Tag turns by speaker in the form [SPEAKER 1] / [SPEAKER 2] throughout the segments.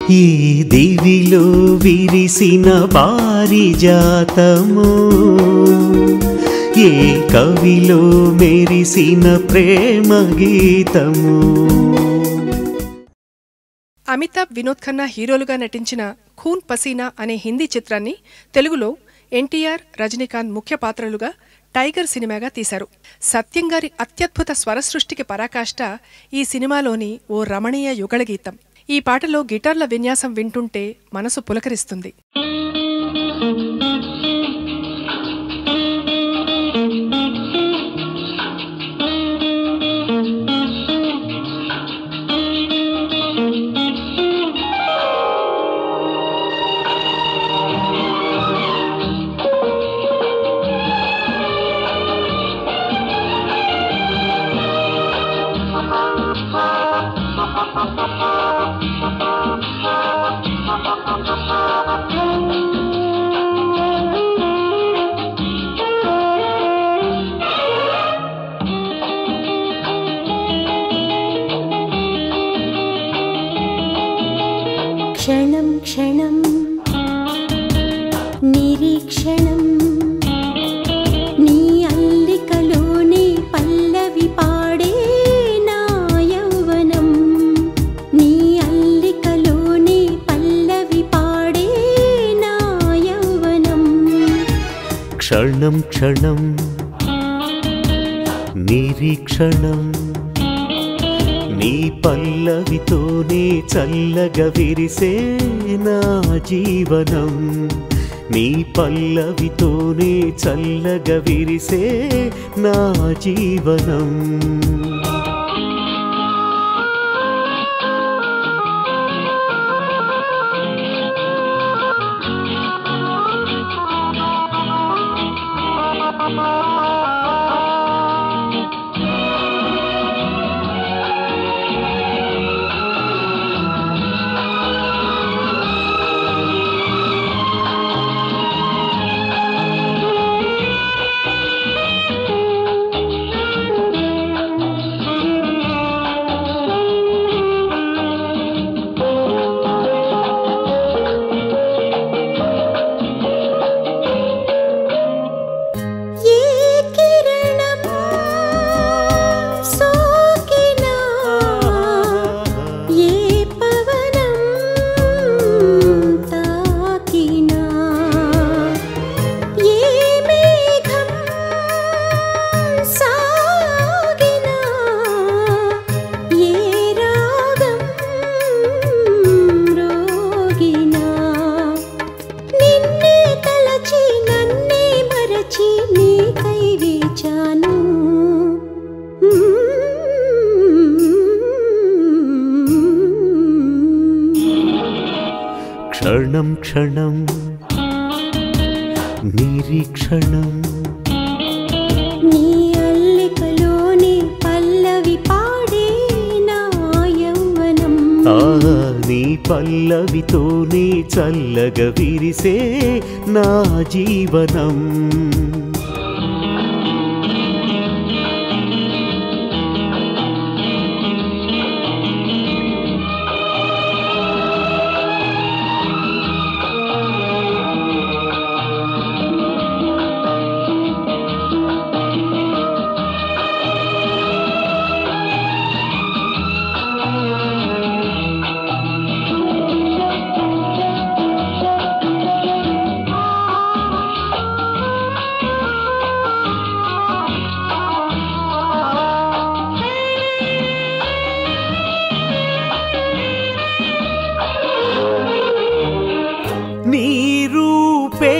[SPEAKER 1] ఈ దివిలో విరిసిన పారిజాతము ఏ కవిలో మెరిసిన ప్రేమ గీతము
[SPEAKER 2] అమితాబ్ వినోద్ ఖన్నా హీరోలుగా నటించిన ఖూన్ పసీనా అనే హిందీ చిత్రాన్ని తెలుగులో ఎన్టీఆర్ రజనీకాంత్ ముఖ్య పాత్రలుగా టైగర్ సినిమాగా తీశారు సత్యం గారి అత్యద్భుత స్వర సృష్టికి పరాకాష్ట ఈ సినిమాలోని ఓ రమణీయ యుగళ గీతం ఈ పాటలో గిటార్ల విన్యాసం వింటుంటే మనసు పులకరిస్తుంది
[SPEAKER 3] క్షణం క్షణం నిరీక్షణం నీ అల్లికలోనే పల్లవి పాడే నా యౌవనం నీ అల్లికలోనే పల్లవి పాడే నా యౌవనం
[SPEAKER 1] క్షణం క్షణం నిరీక్షణం నీ పల్లవితోనే చల్లగా విరిసే నా జీవనం నీ పల్లవితోనే చల్లగా విరిసే నా జీవనం
[SPEAKER 3] ఏ కిరణం సోకినా ఏ పవనం తాకినా ఏ మేఘం సాగినా ఏ రాగం రోగినా నిన్నే తలచి నన్నే మరచి నీకై వేచాను
[SPEAKER 1] క్షణం క్షణం నిరీక్షణం
[SPEAKER 3] నీ అల్లికలోని పల్లవి పాడే నా యౌవనం
[SPEAKER 1] ఆ నీ పల్లవితోనే చల్లగా విరిసే నా జీవనం నీ రూపే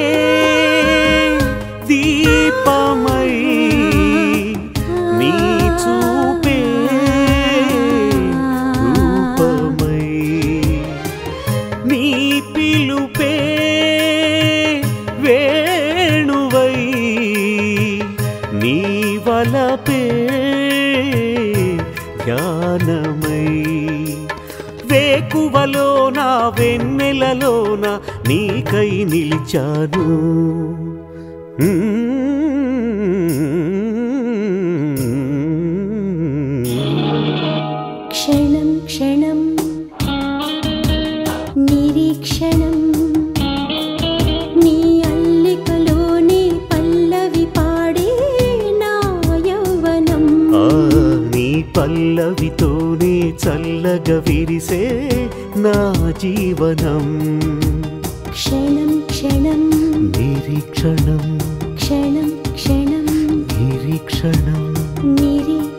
[SPEAKER 1] దీపమై నీ చూపే రూపమై నీ పిలుపే వేణువై నీ వలపే ధ్యానమై వేకువలో నా వెన్నెలలోన నీకై నిలిచాను
[SPEAKER 3] క్షణం క్షణం
[SPEAKER 1] పల్లవితోనే చల్లగా విరిసే నా జీవనం
[SPEAKER 3] క్షణం క్షణం
[SPEAKER 1] నిరీక్షణం
[SPEAKER 3] క్షణం క్షణం
[SPEAKER 1] నిరీక్షణం
[SPEAKER 3] నిరీక్షణం